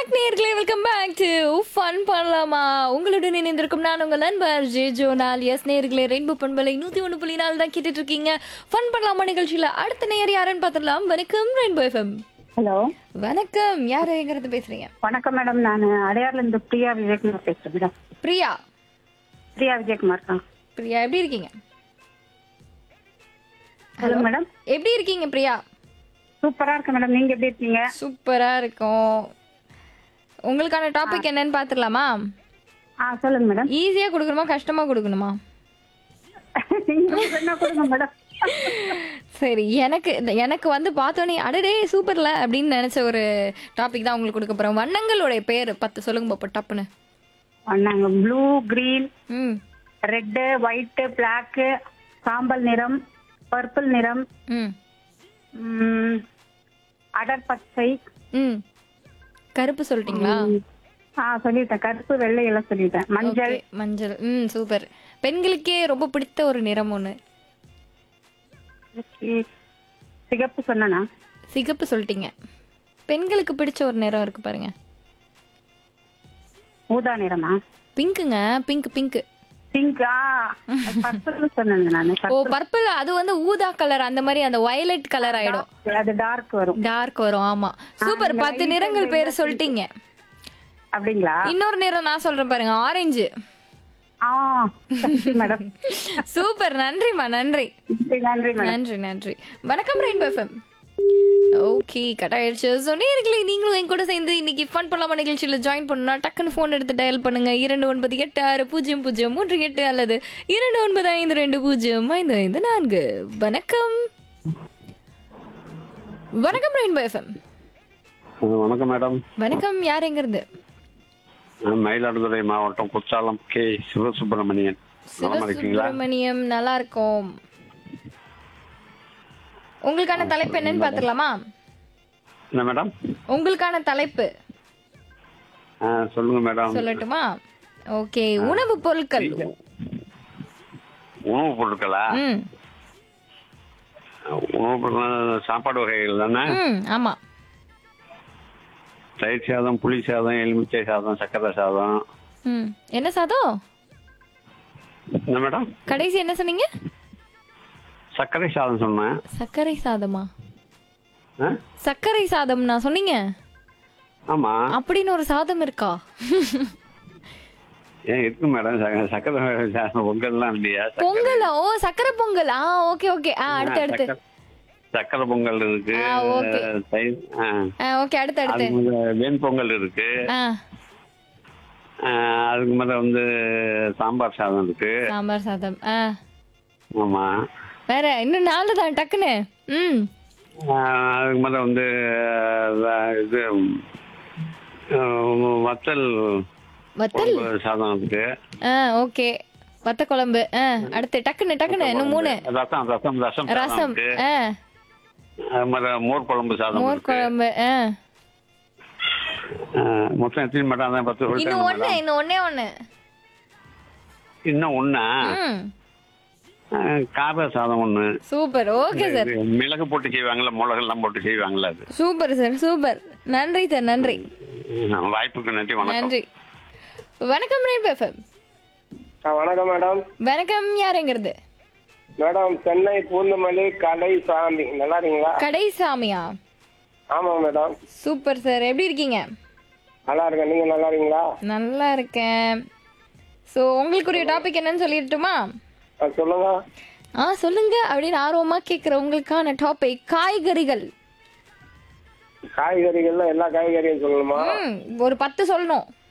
Back நேர்களே welcome back to fun பண்ணலாமா உங்களுடன் இணைந்திருக்கும் நான் உங்கள் நண்பர் ஜே ஜோனால் எஸ் நேர்களே ரெயின்போ பண்பலை நூற்றி ஒன்று புள்ளி நாலு தான் கேட்டுட்டு இருக்கீங்க ஃபன் பண்ணலாமா நிகழ்ச்சியில் அடுத்த நேர் யாருன்னு பார்த்துடலாம் வணக்கம் ரெயின்போ எஃப்எம் ஹலோ வணக்கம் யார் எங்கிறது பேசுறீங்க வணக்கம் மேடம் நான் அடையார்ல இருந்து பிரியா விஜயகுமார் பேசுறேன் மேடம் பிரியா பிரியா விஜயகுமார் தான் பிரியா எப்படி இருக்கீங்க ஹலோ மேடம் எப்படி இருக்கீங்க பிரியா சூப்பரா இருக்கு மேடம் நீங்க எப்படி இருக்கீங்க சூப்பரா இருக்கும் உங்களுக்கான டாபிக் என்னன்னு பார்த்துடலாமா ஆ சொல்லுங்க மேடம் ஈஸியா கொடுக்கணுமா கஷ்டமா கொடுக்கணுமா நீங்க என்ன கொடுங்க மேடம் சரி எனக்கு இந்த- எனக்கு வந்து பார்த்தோன்னே அடடே சூப்பர்ல அப்படின்னு நினைச்ச ஒரு டாபிக் தான் உங்களுக்கு கொடுக்க போறோம் வண்ணங்களுடைய பேர் பத்து சொல்லுங்க பாப்பா டப்புன்னு நாங்க ப்ளூ கிரீன் ம் ரெட்டு ஒயிட் பிளாக் சாம்பல் நிறம் பர்பிள் நிறம் ம் ம், அடர் பச்சை ம் கருப்பு சொல்லிட்டீங்களா ஆ சொல்லிட்டேன் கருப்பு வெள்ளை எல்லாம் சொல்லிட்டேன் மஞ்சள் Okay, மஞ்சள் ம் சூப்பர் பெண்களுக்கே ரொம்ப பிடித்த ஒரு நிறம் ஒன்று சிகப்பு சொன்னா சிகப்பு சொல்லிட்டீங்க பெண்களுக்கு பிடிச்ச ஒரு நிறம் இருக்கு பாருங்க ஊதா நிறமா பிங்க்குங்க பிங்க் பிங்க் பிங்க் ஆ பர்பிள் சொன்னேன் நானு ஓ பர்பிள் அது வந்து ஊதா கலர் அந்த மாதிரி அந்த வயலட் கலர் ஆயிடும் அது டார்க் வரும் டார்க் வரும் ஆமா சூப்பர் பத்து நிறங்கள் பேர் சொல்லிட்டீங்க அப்படிங்களா இன்னொரு நிறம் நான் சொல்றேன் பாருங்க ஆரஞ்சு ஆ மேடம் சூப்பர் நன்றிம்மா நன்றி நன்றி மேடம் நன்றி நன்றி வணக்கம் ரெயின்போ எஃப்எம் ஓகே கட் ஆயிடுச்சு ஸோ நேர்களே நீங்களும் என் கூட சேர்ந்து இன்னைக்கு ஃபன் பண்ணலாமா நிகழ்ச்சியில் ஜாயின் பண்ணணும்னா டக்குன்னு ஃபோன் எடுத்து டயல் பண்ணுங்க இரண்டு ஒன்பது எட்டு ஆறு பூஜ்ஜியம் பூஜ்ஜியம் மூன்று எட்டு அல்லது இரண்டு ஒன்பது ஐந்து ரெண்டு பூஜ்ஜியம் ஐந்து ஐந்து நான்கு வணக்கம் வணக்கம் ரெயின்போ எஃப்எம் ஆ, வணக்கம் மேடம் வணக்கம் யார் எங்கிருந்து நான் மயிலாடுதுறை மாவட்டம் குற்றாலம் கே சிவசுப்பிரமணியன் நலமா இருக்கீங்களா சிவசுப்பிரமணியம் நல்லா இருக்கும் உங்களுக்கான தலைப்பு என்னன்னு பார்த்துடலாமா என்ன மேடம் உங்களுக்கான தலைப்பு ஆ, சொல்லுங்க மேடம் சொல்லட்டுமா ஓகே உணவு பொருட்கள் உணவு பொருட்களா ம் உணவு பொருட்கள் சாப்பாடு வகைகள் தானே ம் ஆமா தயிர் சாதம் புளி சாதம் எலுமிச்சை சாதம் சக்கரை சாதம் ம் என்ன சாதம் என்ன மேடம் கடைசி என்ன சொன்னீங்க சர்க்கரை சாதம் சொன்னேன் சர்க்கரை சாதமா ஆ? சர்க்கரை சாதம் நான் சொன்னீங்க ஆமா அப்படின்னு ஒரு சாதம் இருக்கா ஏன் இருக்கு மேடம் ச- சக்கரை சாதம் பொங்கல்லாம் இல்லையா சக்கரை- பொங்கலா ஓ சக்கரை பொங்கல் ஆ ஓகே ஓகே ஆ அடுத்து அடுத்து சக்கரை- சக்கரை பொங்கல் இருக்கு ஆ, okay. தயிர் ஆ. ஆ ஓகே அடுத்து அடுத்து அதுக்கு மேல வெண் பொங்கல் இருக்கு ஆ ஆ, அதுக்கு மேல வந்து சாம்பார் சாதம் இருக்கு சாம்பார் சாதம் ஆ ஆமா வேற இன்னும் நாலு தான் டக்குன்னு ம் ஆ, அதுக்கு மேல வந்து ஆ, இது ஆ, வத்தல் வத்தல் குழம்பு சாதம் இருக்கு ஆ ஓகே வத்த குழம்பு ஆ அடுத்து டக்குன்னு டக்குன்னு இன்னும் மூணு ரசம் ரசம் ரசம் சாதம் ரசம் இருக்கு ஆ அது மாதிரி மோர் குழம்பு சாதம் மோர் இருக்கு குழம்பு ஆ ஆ, மொத்தம் எத்தனை மேடம் அதான் பத்து இன்னும் சொல்லிட்டேன் ஒண்ணு மேடம் இன்னும் ஒண்ணே ஒண்ணு இன்னும் ஒண்ணா ம் ஆ, கார சாதம் ஒண்ணு சூப்பர் ஓகே சார் இது மிளகு போட்டு செய்வாங்கல்ல மிளகு எல்லாம் போட்டு செய்வாங்கல்ல அது சூப்பர் சார் சூப்பர் நன்றி சார் நன்றி ம், வாய்ப்புக்கு நன்றி வணக்கம் நன்றி வணக்கம் ரேப் எஃப்எம் ஆ, வணக்கம் மேடம் வணக்கம் யாருங்கிறது மேடம் சென்னை பூந்தமல்லி கலை சாமி நல்லா இருக்கீங்களா கடைசாமியா ஆமாம் மேடம் சூப்பர் சார் எப்படி இருக்கீங்க நல்லா இருக்கேன் நீங்க நல்லா இருக்கீங்களா நல்லா இருக்கேன் ஸோ உங்களுக்குரிய டாபிக் என்னன்னு சொல்லிடட்டுமா ஆ, சொல்லுங்க ஆ சொல்லுங்க அப்படின்னு ஆர்வமா கேட்குற உங்களுக்கான டாபிக் காய்கறிகள் காய்கறிகள்ல எல்லா காய்கறியும் சொல்லணுமா ம் ஒரு பத்து சொல்லணும்